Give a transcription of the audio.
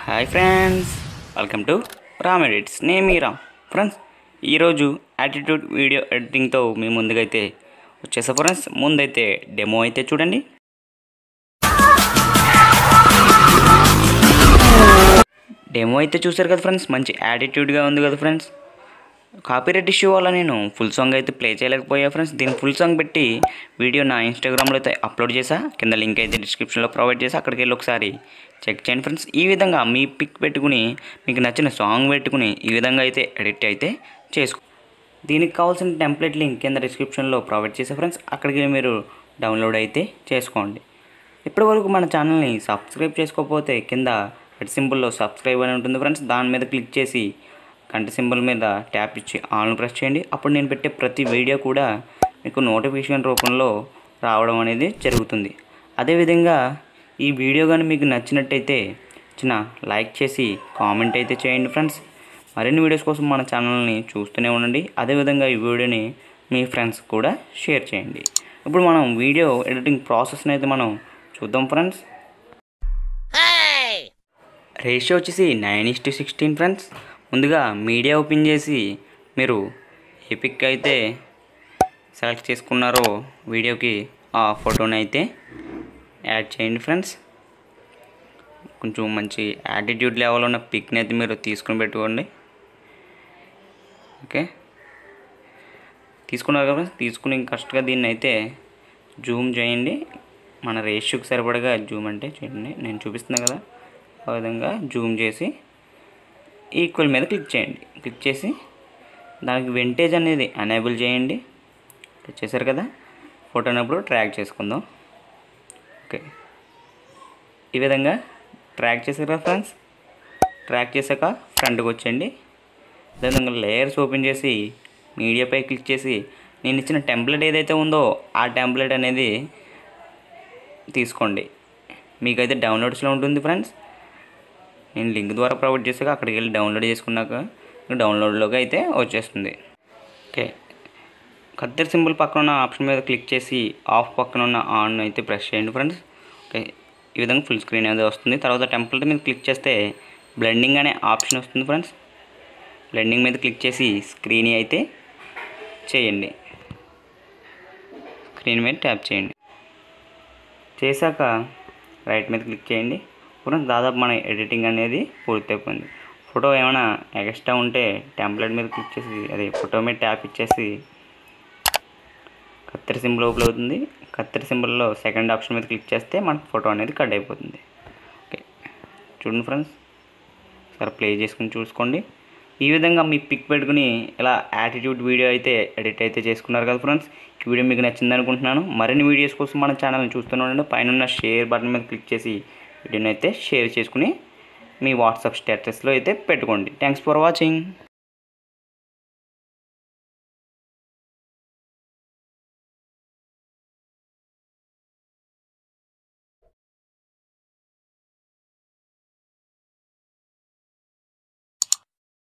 hi friends welcome to Ram edits నేను మీ Ram friends ఈరోజు యాటిట్యూడ్ వీడియో ఎడిటింగ్తో మీ ముందుకైతే వచ్చేసా ఫ్రెండ్స్ ముందైతే డెమో అయితే చూడండి డెమో అయితే చూసారు కదా ఫ్రెండ్స్ మంచి యాటిట్యూడ్గా ఉంది కదా ఫ్రెండ్స్ కాపీరైట్ ఇష్యూ వల్ల నేను ఫుల్ సాంగ్ అయితే ప్లే చేయలేకపోయా ఫ్రెండ్స్ దీని ఫుల్ సాంగ్ పెట్టి వీడియో నా ఇన్స్టాగ్రామ్లో అయితే అప్లోడ్ చేసా కింద లింక్ అయితే డిస్క్రిప్షన్లో ప్రొవైడ్ చేసి అక్కడికి వెళ్ళి ఒకసారి చెక్ చేయండి ఫ్రెండ్స్ ఈ విధంగా మీ పిక్ పెట్టుకుని మీకు నచ్చిన సాంగ్ పెట్టుకుని ఈ విధంగా అయితే ఎడిట్ అయితే చేసుకో దీనికి కావాల్సిన టెంప్లెట్ లింక్ కింద డిస్క్రిప్షన్లో ప్రొవైడ్ చేసా ఫ్రెండ్స్ అక్కడికి వెళ్ళి మీరు డౌన్లోడ్ అయితే చేసుకోండి ఇప్పటివరకు మన ఛానల్ని సబ్స్క్రైబ్ చేసుకోకపోతే కింద రెడ్ సింబల్లో సబ్స్క్రైబ్ అని ఉంటుంది ఫ్రెండ్స్ దాని మీద క్లిక్ చేసి గంట సింబల్ మీద ట్యాప్ ఇచ్చి ఆన్ ప్రెస్ చేయండి అప్పుడు నేను పెట్టే ప్రతి వీడియో కూడా మీకు నోటిఫికేషన్ రూపంలో రావడం అనేది జరుగుతుంది అదేవిధంగా ఈ వీడియో కానీ మీకు నచ్చినట్టయితే చిన్న లైక్ చేసి కామెంట్ అయితే చేయండి ఫ్రెండ్స్ మరిన్ని వీడియోస్ కోసం మన ఛానల్ని చూస్తూనే ఉండండి అదేవిధంగా ఈ వీడియోని మీ ఫ్రెండ్స్ కూడా షేర్ చేయండి ఇప్పుడు మనం వీడియో ఎడిటింగ్ ప్రాసెస్ని అయితే మనం చూద్దాం ఫ్రెండ్స్ రేషియో వచ్చేసి nine is to sixteen friends ముందుగా మీడియా ఓపెన్ చేసి మీరు ఏ పిక్ అయితే సెలెక్ట్ చేసుకున్నారో వీడియోకి ఆ ఫోటోని అయితే యాడ్ చేయండి ఫ్రెండ్స్ కొంచెం మంచి యాటిట్యూడ్ లెవెల్ ఉన్న పిక్ని అయితే మీరు తీసుకుని పెట్టుకోండి ఓకే తీసుకున్నారు కదా ఫ్రెండ్స్ తీసుకుని కరెక్ట్గా దీన్ని అయితే జూమ్ చేయండి మన రేషియోకి సరిపడగా జూమ్ అంటే చేయండి నేను చూపిస్తున్నా కదా ఆ విధంగా జూమ్ చేసి ఈక్వల్ మీద క్లిక్ చేయండి క్లిక్ చేసి దానికి వెంటేజ్ అనేది ఎనేబుల్ చేయండి క్లిక్ చేశారు కదా ఫోటో అన్నప్పుడు ట్రాక్ చేసుకుందాం ఓకే ఈ విధంగా ట్రాక్ చేశారు కదా ఫ్రెండ్స్ ట్రాక్ చేశాక ఫ్రంట్కి వచ్చేయండి అదేవిధంగా లేయర్స్ ఓపెన్ చేసి మీడియాపై క్లిక్ చేసి నేను ఇచ్చిన టెంప్లెట్ ఏదైతే ఉందో ఆ టెంప్లెట్ అనేది తీసుకోండి మీకైతే డౌన్లోడ్స్లో ఉంటుంది ఫ్రెండ్స్ నేను లింక్ ద్వారా ప్రొవైడ్ చేసాక అక్కడికి వెళ్ళి డౌన్లోడ్ చేసుకున్నాక డౌన్లోడ్లోకి అయితే వచ్చేస్తుంది ఓకే కత్తెర సింబల్ పక్కన ఉన్న ఆప్షన్ మీద క్లిక్ చేసి ఆఫ్ పక్కన ఉన్న ఆన్ అయితే ప్రెస్ చేయండి ఫ్రెండ్స్ ఓకే ఈ విధంగా ఫుల్ స్క్రీన్ అనేది వస్తుంది తర్వాత టెంప్లెట్ మీద క్లిక్ చేస్తే బ్లెండింగ్ అనే ఆప్షన్ వస్తుంది ఫ్రెండ్స్ బ్లెండింగ్ మీద క్లిక్ చేసి స్క్రీన్ అయితే చేయండి స్క్రీన్ మీద ట్యాప్ చేయండి చేశాక రైట్ మీద క్లిక్ చేయండి ఫ్రెండ్స్ దాదాపు మన ఎడిటింగ్ అనేది పూర్తయిపోయింది ఫోటో ఏమైనా ఎక్స్ట్రా ఉంటే టెంప్లెట్ మీద క్లిక్ చేసి అదే ఫోటో మీద ట్యాప్ ఇచ్చేసి కత్తెర సింబల్ ఓపెన్ అవుతుంది కత్తెర సింబల్లో సెకండ్ ఆప్షన్ మీద క్లిక్ చేస్తే మనకు ఫోటో అనేది కట్ అయిపోతుంది ఓకే చూడండి ఫ్రెండ్స్ సరే ప్లే చేసుకుని చూసుకోండి ఈ విధంగా మీ పిక్ పెట్టుకుని ఇలా యాటిట్యూడ్ వీడియో అయితే ఎడిట్ అయితే చేసుకున్నారు కదా ఫ్రెండ్స్ ఈ వీడియో మీకు నచ్చింది అనుకుంటున్నాను మరిన్ని వీడియోస్ కోసం మన ఛానల్ని చూస్తూనే ఉండండి పైన ఉన్న షేర్ బటన్ మీద క్లిక్ చేసి వీడియోని అయితే షేర్ చేసుకుని మీ వాట్సాప్ స్టేటస్లో అయితే పెట్టుకోండి థ్యాంక్స్ ఫర్ వాచింగ్